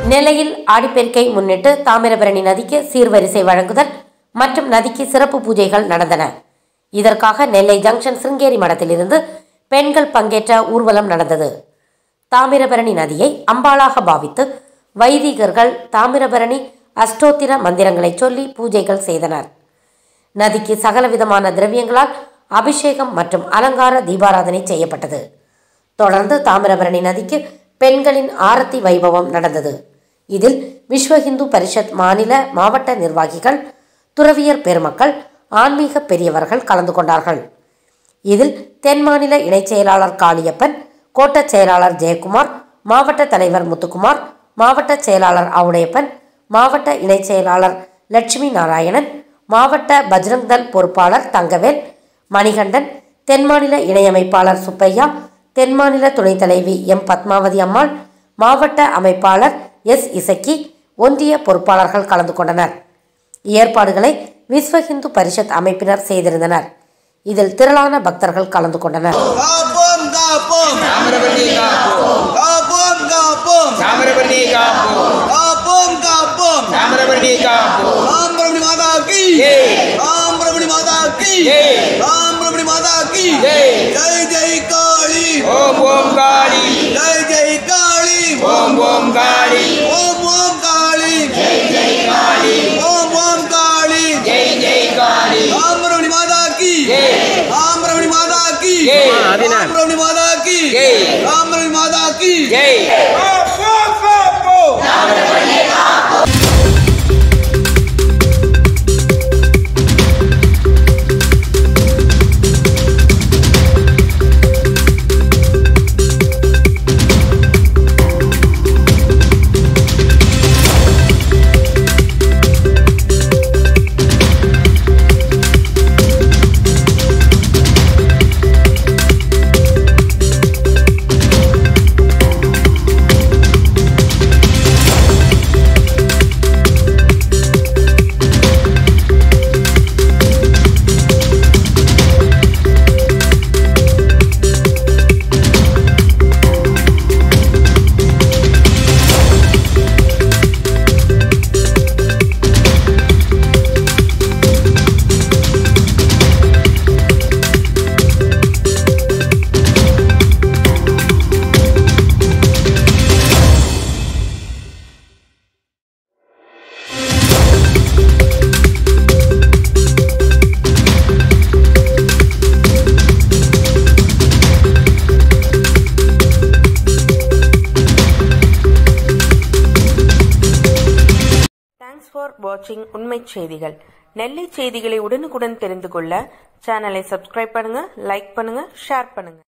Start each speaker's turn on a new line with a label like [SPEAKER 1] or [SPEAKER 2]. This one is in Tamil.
[SPEAKER 1] நெல்லையில் ஆடிப்பெருக்கை முன்னிட்டு தாமிரபரணி நதிக்கு சீர்வரிசை வழங்குதல் மற்றும் நதிக்கு சிறப்பு பூஜைகள் நடந்தன இதற்காக நெல்லை ஜங்ஷன் சிருங்கேரி மடத்திலிருந்து பெண்கள் பங்கேற்ற ஊர்வலம் நடந்தது தாமிரபரணி நதியை அம்பாளாக பாவித்து வைதிகர்கள் தாமிரபரணி அஷ்டோத்திர மந்திரங்களை சொல்லி பூஜைகள் செய்தனர் நதிக்கு சகலவிதமான திரவியங்களால் அபிஷேகம் மற்றும் அலங்கார தீபாராதனை செய்யப்பட்டது தொடர்ந்து தாமிரபரணி நதிக்கு பெண்களின் ஆரத்தி வைபவம் நடந்தது இதில் விஸ்வ இந்து பரிஷத் மாநில மாவட்ட நிர்வாகிகள் துறவியர் பெருமக்கள் ஆன்மீக பெரியவர்கள் கலந்து கொண்டார்கள் இதில் தென் மாநில இணைச் செயலாளர் காளியப்பன் கோட்டச் செயலாளர் ஜெயக்குமார் மாவட்ட தலைவர் முத்துக்குமார் மாவட்ட செயலாளர் ஆவுடையப்பன் மாவட்ட இணைச் செயலாளர் லட்சுமி நாராயணன் மாவட்ட பஜ்ரங் தள் பொறுப்பாளர் தங்கவேல் மணிகண்டன் தென் மாநில இணையமைப்பாளர் சுப்பையா தென் மாநில துணைத் தலைவி எம் பத்மாவதி அம்மாள் மாவட்ட அமைப்பாளர் எஸ் இசக்கி ஒன்றிய பொறுப்பாளர்கள் கலந்து கொண்டனர் ஏற்பாடுகளை விஸ்வ இந்து பரிஷத் அமைப்பினர் செய்திருந்தனர் இதில் திரளான பக்தர்கள் கலந்து கொண்டனர்
[SPEAKER 2] காப்போம் காப்போம்
[SPEAKER 3] தாமிரபரணி காப்போம்
[SPEAKER 2] காப்போம் காப்போம்
[SPEAKER 3] தாமிரபரணி காப்போம்
[SPEAKER 2] காப்போம் காப்போம்
[SPEAKER 3] தாமிரபரணி காப்போம்
[SPEAKER 2] ராம்பிரமணி மாதா கி
[SPEAKER 3] ஜெய்.
[SPEAKER 2] ராம்பிரமணி மாதா கி
[SPEAKER 3] ஜெய்.
[SPEAKER 2] ராம்பிரமணி மாதா கி
[SPEAKER 3] ஜெய்.
[SPEAKER 2] ஜெய் ஜெய் காளி
[SPEAKER 3] ஓம் ஓம் காளி
[SPEAKER 2] ஜெய் ஜெய் காளி
[SPEAKER 3] ஓம் ஓம் காளி
[SPEAKER 2] ஓம் ஓம் காளி ஜெய் ஜெய் காளி ஓம் ஓம் காளி
[SPEAKER 3] ஜெய் ஜெய் காளி
[SPEAKER 2] ராம்பிரமணி மாதா கி
[SPEAKER 3] ஜெய்.
[SPEAKER 2] ராம்பிரமணி மாதா கி
[SPEAKER 3] ஜெய்.
[SPEAKER 2] ராம்பிரமணி மாதா கி
[SPEAKER 3] ஜெய்.
[SPEAKER 2] ராம்பிரமணி மாதா கி
[SPEAKER 3] ஜெய்
[SPEAKER 2] காப்போம் காப்போம்
[SPEAKER 4] தேங்க்ஸ் ஃபார் வாட்சிங் உண்மை செய்திகள் நெல்லை செய்திகளை உடனுக்குடன் தெரிந்து கொள்ள சேனலை சப்ஸ்கிரைப் பண்ணுங்க லைக் பண்ணுங்க ஷேர் பண்ணுங்க